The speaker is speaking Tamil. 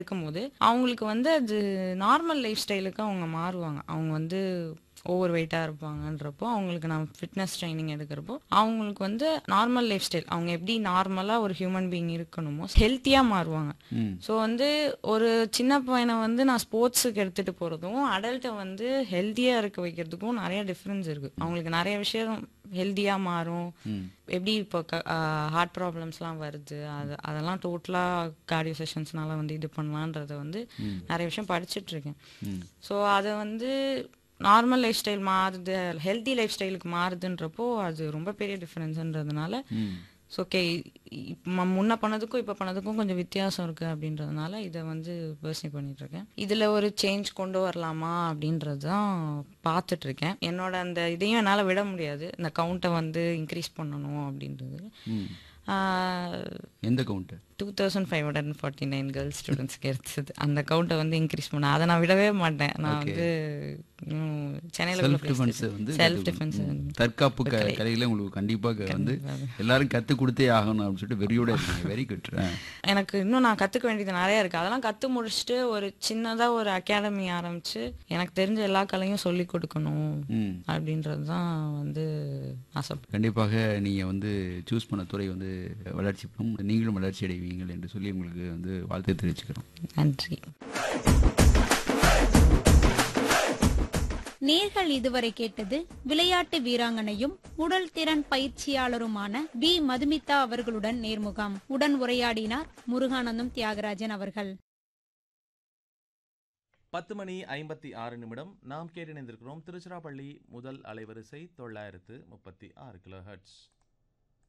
இருக்கும்போது அவங்களுக்கு வந்து அது நார்மல் லைஃப் ஸ்டைலுக்கு அவங்க மாறுவாங்க அவங்க வந்து ஓவர் வெயிட்டாக இருப்பாங்கன்றப்போ அவங்களுக்கு நான் ஃபிட்னஸ் ட்ரைனிங் எடுக்கிறப்போ அவங்களுக்கு வந்து நார்மல் லைஃப் ஸ்டைல் அவங்க எப்படி நார்மலாக ஒரு ஹியூமன் பீயிங் இருக்கணுமோ ஹெல்த்தியாக மாறுவாங்க ம் ஸோ வந்து ஒரு சின்ன பையனை வந்து நான் ஸ்போர்ட்ஸுக்கு எடுத்துகிட்டு போகிறதும் அடல்ட்டை வந்து ஹெல்த்தியாக இருக்க வைக்கிறதுக்கும் நிறைய டிஃப்ரென்ஸ் இருக்குது அவங்களுக்கு நிறைய விஷயம் ஹெல்த்தியாக மாறும் ம் எப்படி இப்போ ஹார்ட் ப்ராப்ளம்ஸ்லாம் வருது அது அதெல்லாம் டோட்டலாக கார்டியோ செஷன்ஸ்னால வந்து இது பண்ணலான்றத வந்து நிறைய விஷயம் படிச்சுட்டு இருக்கேன் ம் ஸோ அதை வந்து நார்மல் லைஃப் ஸ்டைல் மாறுது ஹெல்த்தி லைஃப் ஸ்டைலுக்கு மாறுதுன்றப்போ அது ரொம்ப பெரிய டிஃப்ரென்ஸ்ன்றதுனால ம் ஸோ ஓகே இப்போ முன்ன பண்ணதுக்கும் இப்போ பண்ணதுக்கும் கொஞ்சம் வித்தியாசம் இருக்கு அப்படின்றதுனால இதை வந்து பர்சனி பண்ணிட்டு இருக்கேன் இதில் ஒரு சேஞ்ச் கொண்டு வரலாமா அப்படின்றது தான் பார்த்துட்டு இருக்கேன் என்னோட அந்த இதையும் என்னால் விட முடியாது இந்த கவுண்ட்டை வந்து இன்க்ரீஸ் பண்ணணும் அப்படின்றது ம் எந்த count two thousand five hundred and forty nine girls ஸ்டூடெண்ட்ஸ்க்கு எடுத்தது அந்த கவுண்ட்டை வந்து இன்க்ரீஸ் பண்ண அதை நான் விடவே மாட்டேன் நான் வந்து சென்னையில் செல்ஃப் டிஃபென்ஸ் வந்து செல்ஃப் டிஃபென்ஸ் ம். தற்காப்பு க கலைகளை உங்களுக்கு கண்டிப்பாக வந்து எல்லாரும் கற்றுக் கொடுத்தே ஆகணும் அப்படின்னு சொல்லிட்டு வெறியோட இருக்கீங்க வெரி குட் எனக்கு இன்னும் நான் கற்றுக்க வேண்டியது நிறைய இருக்குது அதெல்லாம் கற்று முடிச்சுட்டு ஒரு சின்னதாக ஒரு அகாடமி ஆரம்பித்து எனக்கு தெரிஞ்ச எல்லா கலையும் சொல்லி கொடுக்கணும் ம் அப்படின்றது தான் வந்து ஆசை கண்டிப்பாக நீங்கள் வந்து சூஸ் பண்ண துறை வந்து வளர்ச்சி பெறும் நீங்களும் வளர்ச்சி அடைவீங்கள் என்று சொல்லி உங்களுக்கு வந்து வாழ்த்து தெரிவிச்சுக்கிறோம் நன்றி நேர்கள் இதுவரை கேட்டது விளையாட்டு வீராங்கனையும் உடல் திறன் பயிற்சியாளருமான பி மதுமிதா அவர்களுடன் நேர்முகம் உடன் உரையாடினார் முருகானந்தம் தியாகராஜன் அவர்கள் பத்து மணி ஐம்பத்தி ஆறு நிமிடம் நாம் கேட்டிணைந்திருக்கிறோம் திருச்சிராப்பள்ளி முதல் அலைவரிசை தொள்ளாயிரத்து முப்பத்தி ஆறு கிலோ ஹெர்ட்ஸ்